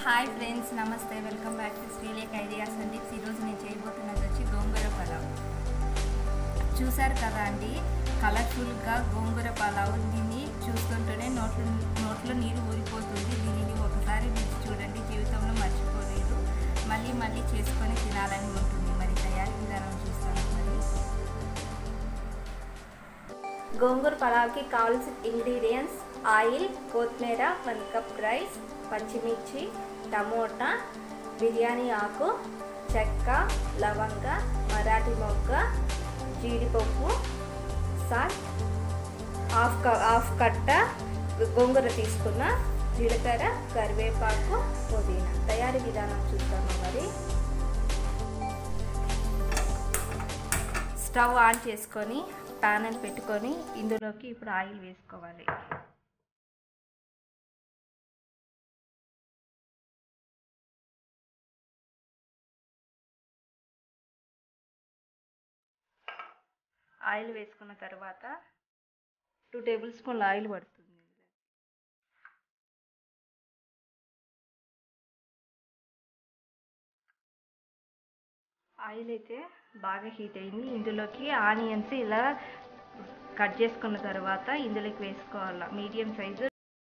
hi friends నమస్తే welcome back to శ్రీలేక్ ideas అండి ఈరోజు నేను చేయబోతున్నది వచ్చి గోంగూర పలావ్ చూసారు కదా అండి కలర్ఫుల్గా గోంగూర పలావ్ దీన్ని చూస్తుంటేనే నోట్లో నోట్లో నీరు ఊరిపోతుంది దీనిని ఒకసారి రుచి చూడండి జీవితంలో మర్చిపోలేదు మళ్ళీ మళ్ళీ చేసుకొని తినాలని ఉంటుంది మరి తయారీ విధానం చూస్తాను మరి గోంగూర పలావ్కి కావాల్సిన ఇంగ్రీడియంట్స్ ఆయిల్ కొత్తిమీర వన్ కప్ రైస్ పచ్చిమిర్చి టమోటా బిర్యానీ ఆకు చెక్క లవంగ మరాఠీ మొగ్గ జీడిపప్పు సాల్ట్ హాఫ్ క హాఫ్ కట్ట గోంగూర తీసుకున్న జీలకర్ర కరివేపాకు పుదీనా తయారీ విధానం చూద్దాము మరి స్టవ్ ఆన్ చేసుకొని ప్యానెల్ పెట్టుకొని ఇందులోకి ఇప్పుడు ఆయిల్ వేసుకోవాలి ఆయిల్ వేసుకున్న తర్వాత టూ టేబుల్ స్పూన్ల ఆయిల్ పడుతుంది ఆయిల్ అయితే బాగా హీట్ అయింది ఇందులోకి ఆనియన్స్ ఇలా కట్ చేసుకున్న తర్వాత ఇందులోకి వేసుకోవాలి మీడియం సైజు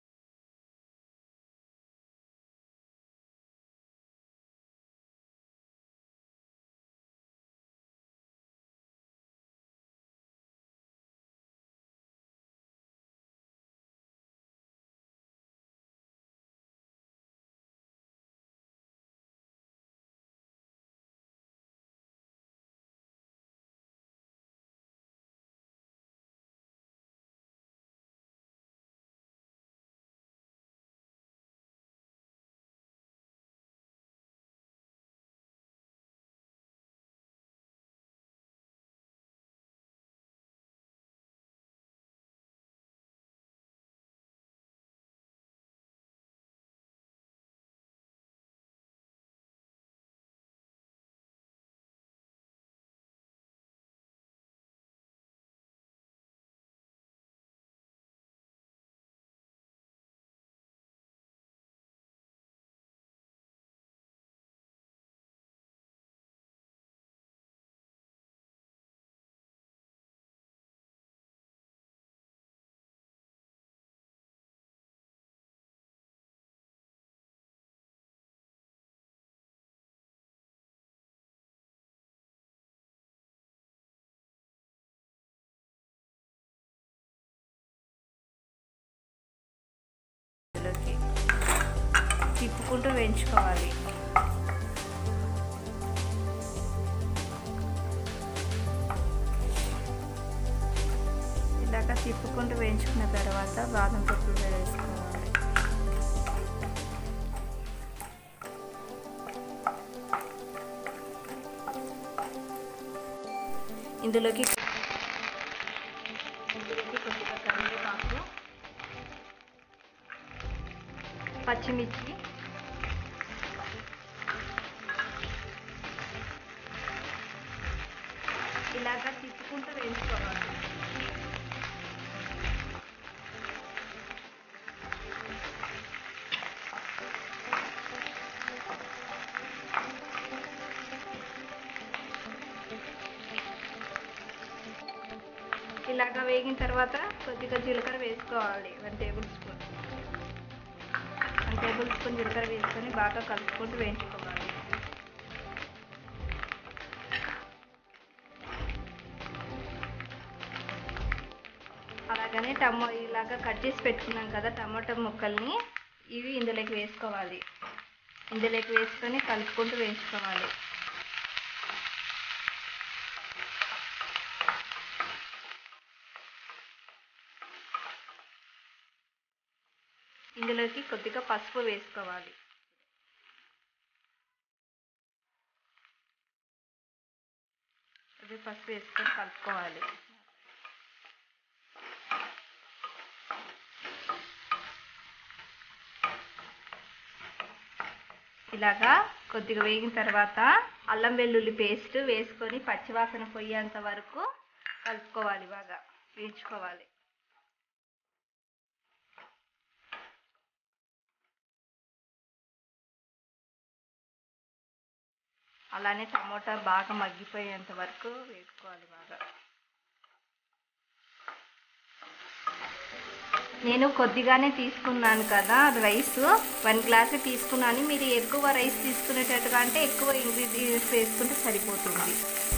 ఇందులోకి తిప్పుకుంటూ వేయించుకోవాలి ఇలాగ తిప్పుకుంటూ వేయించుకున్న తర్వాత బాదం పప్పులు వేసుకోవాలి ఇందులోకి ఇందులోకి కొద్దిగా కరివేపాకు పచ్చిమిర్చి ఇలాగా తిప్పుకుంటూ వేయించుకోవాలి ఇలాగా వేగిన తర్వాత కొద్దిగా జీలకర్ర వేసుకోవాలి one table spoon one table spoon జీలకర్ర వేసుకొని బాగా కలుపుకుంటూ వేయించుకోవాలి అలాగనే టమో ఇలాగా కట్ చేసి పెట్టుకున్నాం కదా టమాటా ముక్కల్ని ఇవి ఇందులోకి వేసుకోవాలి ఇందులోకి వేసుకొని కలుపుకుంటూ వేయించుకోవాలి ఇందులోకి కొద్దిగా పసుపు వేసుకోవాలి అది పసుపు వేసుకొని కలుపుకోవాలి ఇలాగా కొద్దిగా వేగిన తర్వాత అల్లం వెల్లుల్లి పేస్ట్ వేసుకొని పచ్చివాసన పోయేంత వరకు కలుపుకోవాలి బాగా వేయించుకోవాలి అలానే టమోటా బాగా మగ్గిపోయేంత వరకు వేసుకోవాలి బాగా నేను కొద్దిగానే తీసుకున్నాను కదా రైస్ వన్ గ్లాస్ తీసుకున్నాను మీరు ఎక్కువ రైస్ తీసుకునేటట్టుగా అంటే ఎక్కువ ఇంగ్రీడియంట్స్ వేసుకుంటే సరిపోతుంది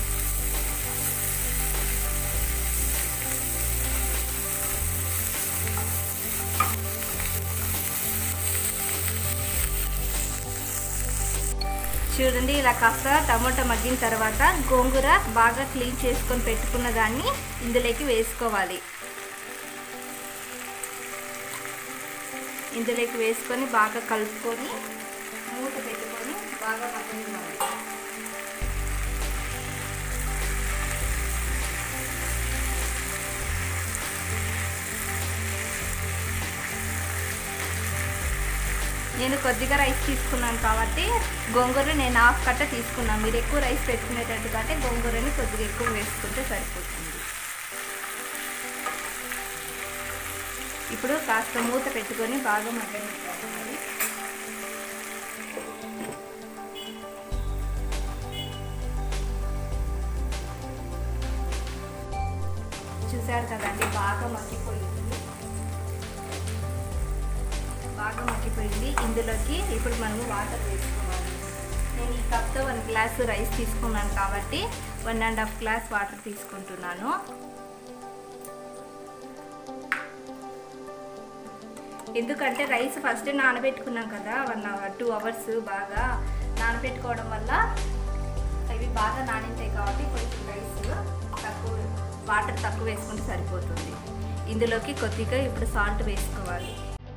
చూడండి ఇలా కాస్త టమోటా మగ్గిన తర్వాత గోంగూర బాగా క్లీన్ చేసుకొని పెట్టుకున్న దాన్ని ఇందులోకి వేసుకోవాలి ఇందులోకి వేసుకొని బాగా కలుపుకొని మూత పెట్టుకొని బాగా మగ్గనివ్వాలి నేను కొద్దిగా రైస్ తీసుకున్నాను కాబట్టి గోంగూర నేను హాఫ్ కట్ట తీసుకున్నాను మీరు ఎక్కువ రైస్ పెట్టుకునేటట్టు కంటే గోంగూరని కొద్దిగా ఎక్కువ వేసుకుంటే సరిపోతుంది ఇప్పుడు కాస్త మూత పెట్టుకొని బాగా మగ్గనివ్వాలి చూసారు కదండి బాగా మగ్గిపోయింది బాగా మగ్గిపోయింది ఇందులోకి ఇప్పుడు మనము వాటర్ వేసుకోవాలి నేను ఈ కప్తో వన్ గ్లాస్ రైస్ తీసుకున్నాను కాబట్టి one and half glass water తీసుకుంటున్నాను ఎందుకంటే రైస్ ఫస్ట్ నానబెట్టుకున్నాం కదా వన్ అవర్ టూ అవర్స్ బాగా నానబెట్టుకోవడం వల్ల ఇవి బాగా నానింటాయి కాబట్టి కొంచెం రైస్ తక్కువ వాటర్ తక్కువ వేసుకుంటే సరిపోతుంది ఇందులోకి కొద్దిగా ఇప్పుడు సాల్ట్ వేసుకోవాలి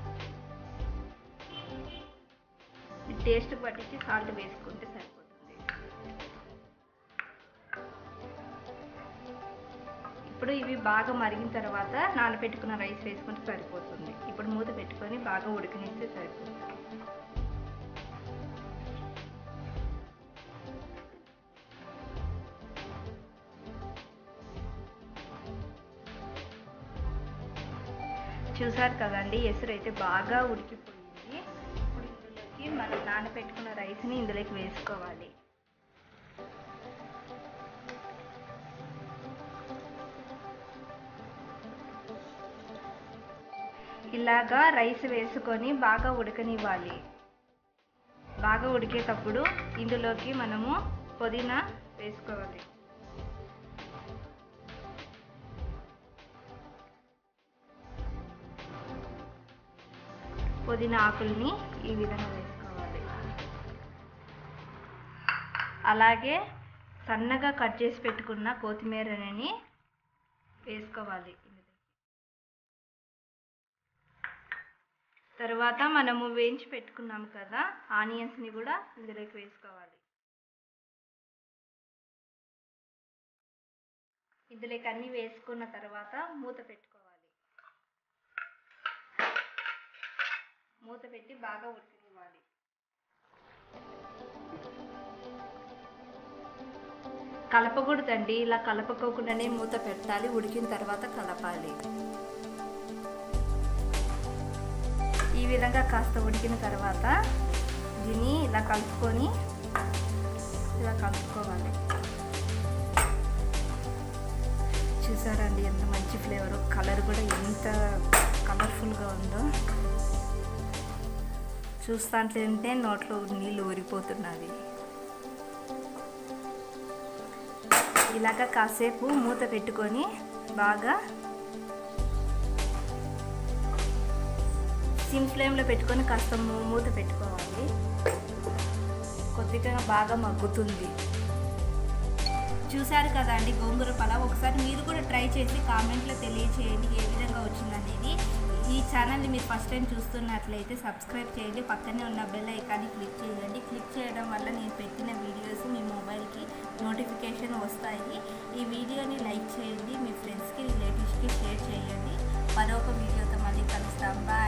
టేస్ట్ పట్టించి సాల్ట్ వేసుకుంటే సరిపోతుంది ఇప్పుడు ఇవి బాగా మరిగిన తర్వాత నానబెట్టుకున్న రైస్ వేసుకుంటే సరిపోతుంది ఇప్పుడు మూత పెట్టుకొని బాగా ఉడకనిస్తే సరిపోతుంది చూసారు కదండి ఎసురు అయితే బాగా ఉడికిపోయింది ఇప్పుడు ఇందులోకి మనం నానబెట్టుకున్న రైస్ని ఇందులోకి వేసుకోవాలి ఇలాగా రైస్ వేసుకొని బాగా ఉడకనివ్వాలి బాగా ఉడికేటప్పుడు ఇందులోకి మనము పుదీనా వేసుకోవాలి పుదీనా ఆకుల్ని ఈ విధంగా వేసుకోవాలి అలాగే సన్నగా కట్ చేసి పెట్టుకున్న కొత్తిమీరని వేసుకోవాలి తర్వాత మనము వేయించి పెట్టుకున్నాం కదా ఆనియన్స్ని కూడా ఇందులోకి వేసుకోవాలి ఇందులోకి అన్నీ వేసుకున్న తర్వాత మూత పెట్టుకోవాలి మూత పెట్టి బాగా ఉడికివ్వాలి కలపకూడదండి ఇలా కలపకోకుండానే మూత పెట్టాలి ఉడికిన తర్వాత కలపాలి ఈ విధంగా కాస్త ఉడికిన తర్వాత దీన్ని ఇలా కలుపుకొని ఇలా కలుపుకోవాలి చూసారండి ఎంత మంచి ఫ్లేవర్ కలర్ కూడా ఎంత కలర్ఫుల్గా ఉందో చూస్తుంటే నోట్లో నీళ్ళు ఊరిపోతున్నది ఇలాగ కాసేపు మూత పెట్టుకొని బాగా సిమ్ ఫ్లేమ్లో పెట్టుకొని కాస్త మూత పెట్టుకోవాలి కొద్దిగా బాగా మగ్గుతుంది చూశారు కదండి గోంగూర పలావ్ ఒకసారి మీరు కూడా ట్రై చేసి కామెంట్లో తెలియచేయండి ఏ విధంగా వచ్చిందనేది ఈ ఛానల్ని మీరు ఫస్ట్ టైం చూస్తున్నట్లయితే సబ్స్క్రైబ్ చేయండి పక్కనే ఉన్న బెల్ ఐకాన్ని క్లిక్ చేయండి క్లిక్ చేయడం వల్ల నేను పెట్టిన వీడియోస్ మీ మొబైల్కి నోటిఫికేషన్ వస్తాయి ఈ వీడియోని లైక్ చేయండి మీ ఫ్రెండ్స్కి రిలేటివ్స్కి షేర్ చేయండి మరొక వీడియోతో మళ్ళీ కలుస్తాం బాయ్